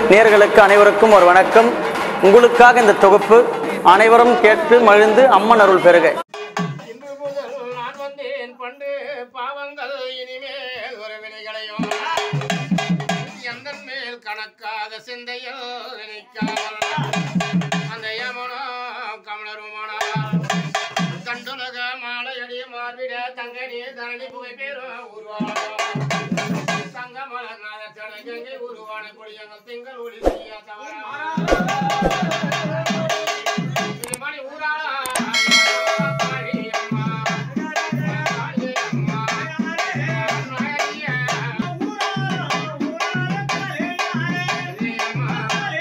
நேர்களுக்கு அனைவருக்கும் ஒரு வணக்கம் உங்களுக்காக இந்த தொகுப்பு அனைவரும் கேட்டு மகிழ்ந்து அம்மன் அருள் பெறுக இன்று முதல் நான் வந்தேன் பண்டு பாவங்கள் இனிமேல் ஒரு வினைகளையும் எந்த மேல் கணக்காக சிந்தையில் நினைக்காமல் அந்த யமனோ கமலருமானா கண்டுலக மாலையடி மார்பிட தங்க நீர் தரணி புகை பேரும் உருவானோ தங்க மலர் நாத கங்கை உருவான கொடியங்கள் திங்கள் ஒளி செய்ய தவறா மணி ஊராளா காளியம்மா காளியம்மா நாயகியா காளியம்மா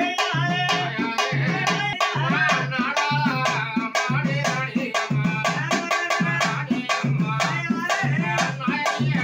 நாடா மாடி ராணியம்மா காளியம்மா நாயகியா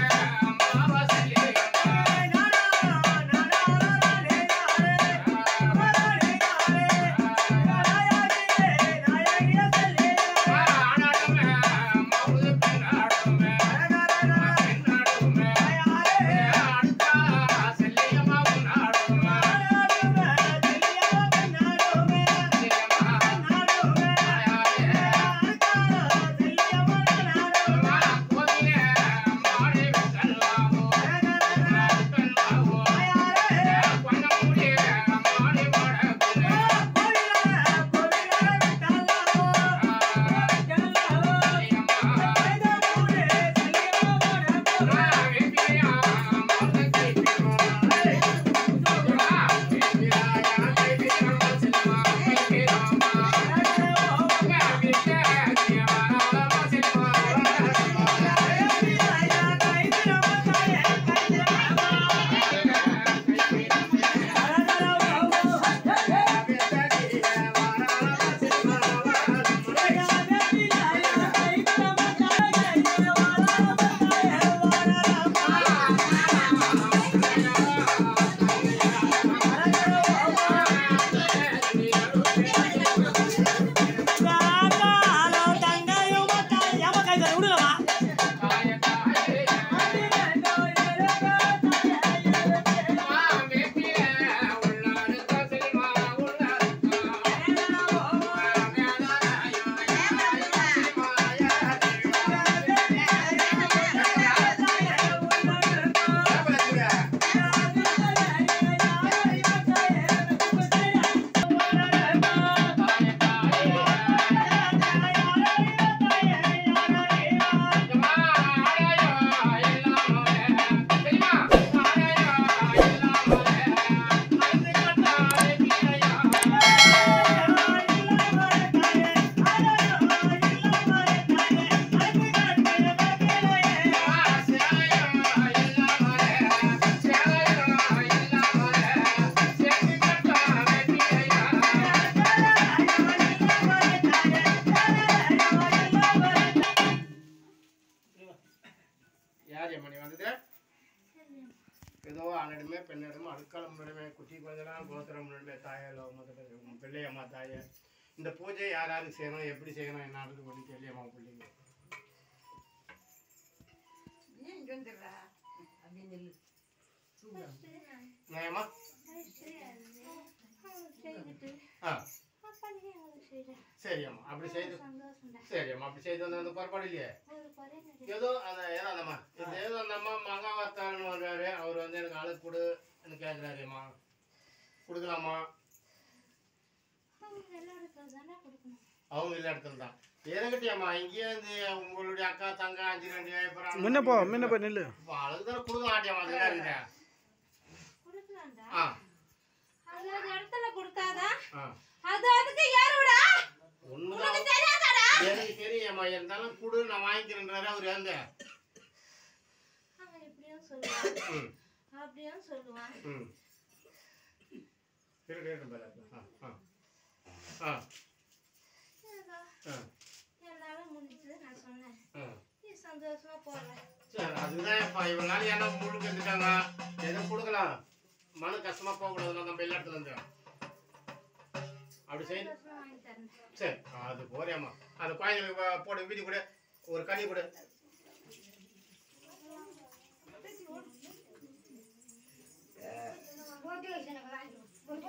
யார் எம்மணி வந்தது ஏதோ ஆணிடமே பெண்ணிடமே அடுக்கால முன்னிடமே குட்டி குழந்தைலாம் கோத்திர முன்னிடமே தாயாலோ முதல்ல பிள்ளையம்மா தாய இந்த பூஜை யார் யாருக்கு செய்யணும் எப்படி செய்யணும் என்னன்றது ஒன்று தெரியம்மா பிள்ளைங்க நியாயமா ஆ சரி அம்மா அப்படி செய்து சரி அம்மா அப்படி செய்து வந்த அந்த குறைபாடு இல்லையே ஏதோ அந்த ஏதோ அந்தம்மா இது ஏதோ அந்த அம்மா மங்காவத்தாள்னு வர்றாரு அவர் வந்து எனக்கு ஆளு கொடுன்னு கேட்குறாருமா கொடுக்கலாமா அவங்க இல்லை இடத்துல தான் எதுக்கிட்டியாம்மா இங்கேயே இருந்து உங்களுடைய அக்கா தங்க அஞ்சு ரெண்டு அப்புறம் முன்ன போ முன்ன போய் நில்லு இப்போ அழகு தானே கொடுக்க மாட்டியாம்மா அதுதான் இருக்குதா ஆ ஆ உண்மைதான் எனக்கு தெரியும்மா இருந்தாலும் கொடு நான் வாங்கிக்கிறேன்றாரு அவர் எந்த ம் அப்படியும் சொல்லுவான் ம் இருக்கு இருக்கு பாரு. ஆ ஆ ஆ ஏதோ ஆ என்னால முடிஞ்சது நான் சொன்னேன் ஆ நீ சந்தோஷமா போற சரி அதுதான் இப்போ இவ்வளோ நாள் என்ன முழுக்க இருந்துட்டாங்க எதோ கொடுக்கலாம் மனு கஷ்டமாக போகக்கூடாது நம்ம எல்லா இடத்துல இருந்து அப்படி செய்து சந்தோஷமா வாங்கி தரேன் சரி அது போறியாம்மா அந்த குழந்தைங்களுக்கு வ- போடு வீதி கூட ஒரு கனி கொடு மோட்டிவேஷனுக்கு வாங்கி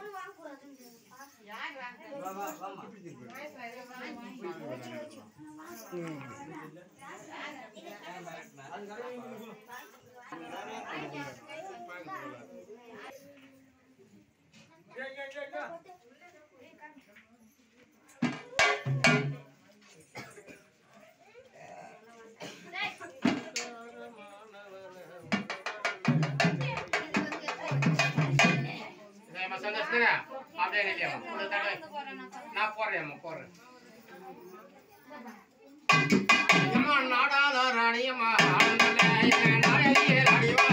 இதையம்மா சந்தோஷம் அப்படியே நிலையம்மா கூட தடவை நான் போடுறேன்ம்மா போடுறேன் அம்மா நாடாள ராணியம்மா ஆனந்தமே நாயகியே ராணியம்மா